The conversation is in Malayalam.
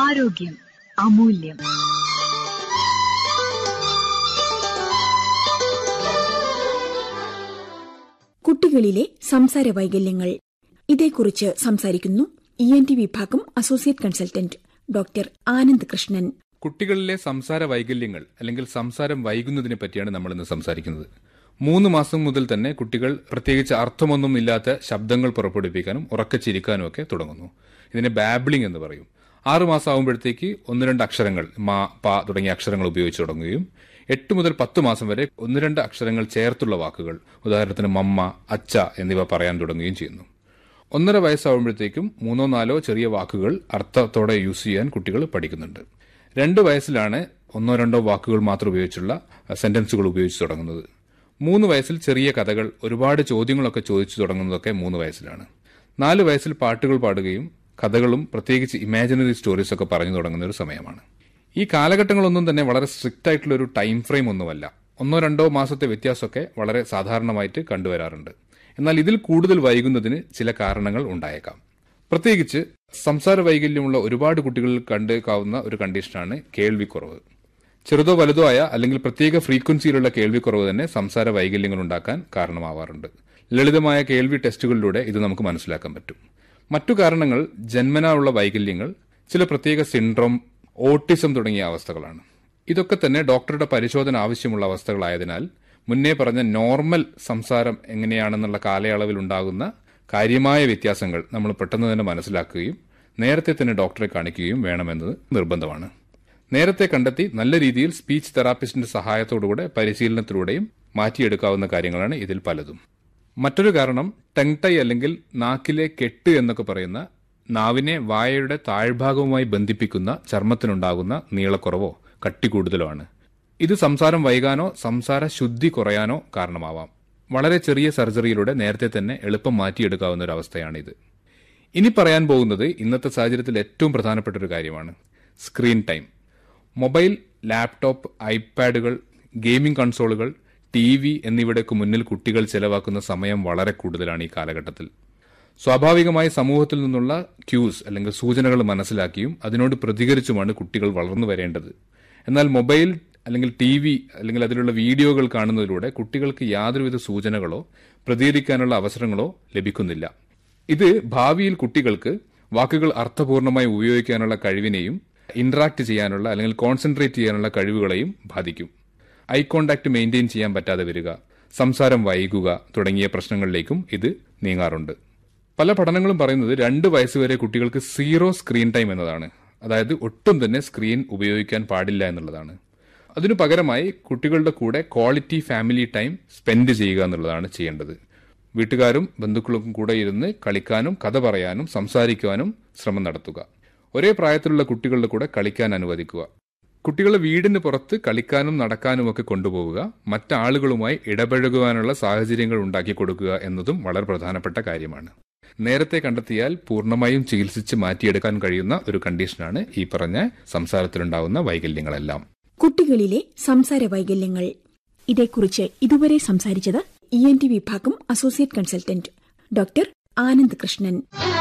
ആരോഗ്യം അമൂല്യം കുട്ടികളിലെ സംസാര വൈകല്യങ്ങൾ ഇതേക്കുറിച്ച് സംസാരിക്കുന്നു ഇ എൻ ടി വിഭാഗം associate consultant doctor Anand Krishnan കുട്ടികളിലെ സംസാര വൈകല്യങ്ങൾ അല്ലെങ്കിൽ സംസാരം വൈകുന്നതിനെ പറ്റിയാണ് നമ്മൾ ഇന്ന് സംസാരിക്കുന്നത് മൂന്ന് മാസം മുതൽ തന്നെ കുട്ടികൾ പ്രത്യേകിച്ച് അർത്ഥമൊന്നും ഇല്ലാത്ത ശബ്ദങ്ങൾ പുറപ്പെടുവിക്കാനും ഉറക്കെ ചിരിക്കാനും ഒക്കെ തുടങ്ങുന്നു ഇതിനെ ബാബ്ലിംഗ് എന്ന് പറയും ആറു മാസം ആകുമ്പോഴത്തേക്ക് ഒന്ന് രണ്ട് അക്ഷരങ്ങൾ മാ പ തുടങ്ങിയ അക്ഷരങ്ങൾ ഉപയോഗിച്ച് തുടങ്ങുകയും എട്ട് മുതൽ പത്ത് മാസം വരെ ഒന്ന് രണ്ട് അക്ഷരങ്ങൾ ചേർത്തുള്ള വാക്കുകൾ ഉദാഹരണത്തിന് മമ്മ അച്ച എന്നിവ പറയാൻ തുടങ്ങുകയും ചെയ്യുന്നു ഒന്നര വയസ്സാകുമ്പോഴത്തേക്കും മൂന്നോ നാലോ ചെറിയ വാക്കുകൾ അർത്ഥത്തോടെ യൂസ് ചെയ്യാൻ കുട്ടികൾ പഠിക്കുന്നുണ്ട് രണ്ട് വയസ്സിലാണ് ഒന്നോ രണ്ടോ വാക്കുകൾ മാത്രം ഉപയോഗിച്ചുള്ള സെന്റൻസുകൾ ഉപയോഗിച്ച് തുടങ്ങുന്നത് മൂന്ന് വയസ്സിൽ ചെറിയ കഥകൾ ഒരുപാട് ചോദ്യങ്ങളൊക്കെ ചോദിച്ചു തുടങ്ങുന്നതൊക്കെ മൂന്ന് വയസ്സിലാണ് നാല് വയസ്സിൽ പാട്ടുകൾ പാടുകയും കഥകളും പ്രത്യേകിച്ച് ഇമാജിനറി സ്റ്റോറീസ് ഒക്കെ പറഞ്ഞു തുടങ്ങുന്ന ഒരു സമയമാണ് ഈ കാലഘട്ടങ്ങളൊന്നും തന്നെ വളരെ സ്ട്രിക്റ്റ് ആയിട്ടുള്ള ഒരു ടൈം ഫ്രെയിം ഒന്നുമല്ല ഒന്നോ രണ്ടോ മാസത്തെ വ്യത്യാസമൊക്കെ വളരെ സാധാരണമായിട്ട് കണ്ടുവരാറുണ്ട് എന്നാൽ ഇതിൽ കൂടുതൽ വൈകുന്നതിന് ചില കാരണങ്ങൾ ഉണ്ടായേക്കാം പ്രത്യേകിച്ച് സംസാര വൈകല്യമുള്ള ഒരുപാട് കുട്ടികളിൽ കണ്ടേക്കാവുന്ന ഒരു കണ്ടീഷനാണ് കേൾവിക്കുറവ് ചെറുതോ വലുതോ ആയ അല്ലെങ്കിൽ പ്രത്യേക ഫ്രീക്വൻസിയിലുള്ള കേൾവിക്കുറവ് തന്നെ സംസാര വൈകല്യങ്ങൾ ഉണ്ടാക്കാൻ കാരണമാവാറുണ്ട് ലളിതമായ കേൾവി ടെസ്റ്റുകളിലൂടെ ഇത് നമുക്ക് മനസ്സിലാക്കാൻ പറ്റും മറ്റു കാരണങ്ങൾ ജന്മനാ ഉള്ള വൈകല്യങ്ങൾ ചില പ്രത്യേക സിൻഡ്രോം ഓട്ടിസം തുടങ്ങിയ അവസ്ഥകളാണ് ഇതൊക്കെ തന്നെ ഡോക്ടറുടെ പരിശോധന ആവശ്യമുള്ള അവസ്ഥകളായതിനാൽ മുന്നേ പറഞ്ഞ നോർമൽ സംസാരം എങ്ങനെയാണെന്നുള്ള കാലയളവിൽ ഉണ്ടാകുന്ന കാര്യമായ വ്യത്യാസങ്ങൾ നമ്മൾ പെട്ടെന്ന് തന്നെ മനസ്സിലാക്കുകയും നേരത്തെ തന്നെ ഡോക്ടറെ കാണിക്കുകയും വേണമെന്നത് നിർബന്ധമാണ് നേരത്തെ കണ്ടെത്തി നല്ല രീതിയിൽ സ്പീച്ച് തെറാപ്പിസ്റ്റിന്റെ സഹായത്തോടുകൂടെ പരിശീലനത്തിലൂടെയും മാറ്റിയെടുക്കാവുന്ന കാര്യങ്ങളാണ് ഇതിൽ പലതും മറ്റൊരു കാരണം ടങ് ടൈ അല്ലെങ്കിൽ നാക്കിലെ കെട്ട് എന്നൊക്കെ പറയുന്ന നാവിനെ വായയുടെ താഴ്ഭാഗവുമായി ബന്ധിപ്പിക്കുന്ന ചർമ്മത്തിനുണ്ടാകുന്ന നീളക്കുറവോ കട്ടി കൂടുതലോ ആണ് ഇത് സംസാരം വൈകാനോ സംസാര ശുദ്ധി കുറയാനോ കാരണമാവാം വളരെ ചെറിയ സർജറിയിലൂടെ നേരത്തെ തന്നെ എളുപ്പം മാറ്റിയെടുക്കാവുന്ന ഒരു അവസ്ഥയാണിത് ഇനി പറയാൻ പോകുന്നത് ഇന്നത്തെ സാഹചര്യത്തിൽ ഏറ്റവും പ്രധാനപ്പെട്ട ഒരു കാര്യമാണ് സ്ക്രീൻ ടൈം മൊബൈൽ ലാപ്ടോപ്പ് ഐപാഡുകൾ ഗെയിമിംഗ് കൺസോളുകൾ ടി വി എന്നിവയുടെയൊക്കെ മുന്നിൽ കുട്ടികൾ ചെലവാക്കുന്ന സമയം വളരെ കൂടുതലാണ് ഈ കാലഘട്ടത്തിൽ സ്വാഭാവികമായി സമൂഹത്തിൽ നിന്നുള്ള ക്യൂസ് അല്ലെങ്കിൽ സൂചനകൾ മനസ്സിലാക്കിയും അതിനോട് പ്രതികരിച്ചുമാണ് കുട്ടികൾ വളർന്നു വരേണ്ടത് എന്നാൽ മൊബൈൽ അല്ലെങ്കിൽ ടി വി അല്ലെങ്കിൽ അതിലുള്ള വീഡിയോകൾ കാണുന്നതിലൂടെ കുട്ടികൾക്ക് യാതൊരുവിധ സൂചനകളോ പ്രതികരിക്കാനുള്ള അവസരങ്ങളോ ലഭിക്കുന്നില്ല ഇത് ഭാവിയിൽ കുട്ടികൾക്ക് വാക്കുകൾ അർത്ഥപൂർണമായി ഉപയോഗിക്കാനുള്ള കഴിവിനെയും ഇന്ററാക്ട് ചെയ്യാനുള്ള അല്ലെങ്കിൽ കോൺസെൻട്രേറ്റ് ചെയ്യാനുള്ള കഴിവുകളെയും ബാധിക്കും ഐ കോണ്ടാക്ട് മെയിൻറ്റെയിൻ ചെയ്യാൻ പറ്റാതെ വരിക സംസാരം വൈകുക തുടങ്ങിയ പ്രശ്നങ്ങളിലേക്കും ഇത് നീങ്ങാറുണ്ട് പല പഠനങ്ങളും പറയുന്നത് രണ്ട് വയസ്സുവരെ കുട്ടികൾക്ക് സീറോ സ്ക്രീൻ ടൈം എന്നതാണ് അതായത് ഒട്ടും തന്നെ സ്ക്രീൻ ഉപയോഗിക്കാൻ പാടില്ല എന്നുള്ളതാണ് അതിനു പകരമായി കുട്ടികളുടെ കൂടെ ക്വാളിറ്റി ഫാമിലി ടൈം സ്പെൻഡ് ചെയ്യുക എന്നുള്ളതാണ് ചെയ്യേണ്ടത് വീട്ടുകാരും ബന്ധുക്കളും കൂടെ ഇരുന്ന് കളിക്കാനും കഥ പറയാനും സംസാരിക്കുവാനും ശ്രമം നടത്തുക ഒരേ പ്രായത്തിലുള്ള കുട്ടികളുടെ കൂടെ കളിക്കാൻ അനുവദിക്കുക കുട്ടികളെ വീടിന് പുറത്ത് കളിക്കാനും നടക്കാനും ഒക്കെ കൊണ്ടുപോവുക മറ്റാളുകളുമായി ഇടപഴകുവാനുള്ള സാഹചര്യങ്ങൾ ഉണ്ടാക്കി കൊടുക്കുക എന്നതും വളരെ പ്രധാനപ്പെട്ട കാര്യമാണ് നേരത്തെ കണ്ടെത്തിയാൽ പൂർണ്ണമായും ചികിത്സിച്ച് മാറ്റിയെടുക്കാൻ കഴിയുന്ന ഒരു കണ്ടീഷനാണ് ഈ പറഞ്ഞ സംസാരത്തിലുണ്ടാവുന്ന വൈകല്യങ്ങളെല്ലാം കുട്ടികളിലെ സംസാര വൈകല്യങ്ങൾ ഇതേക്കുറിച്ച് ഇതുവരെ സംസാരിച്ചത് ഇ എൻ ടി വിഭാഗം associate consultant doctor Anand Krishnan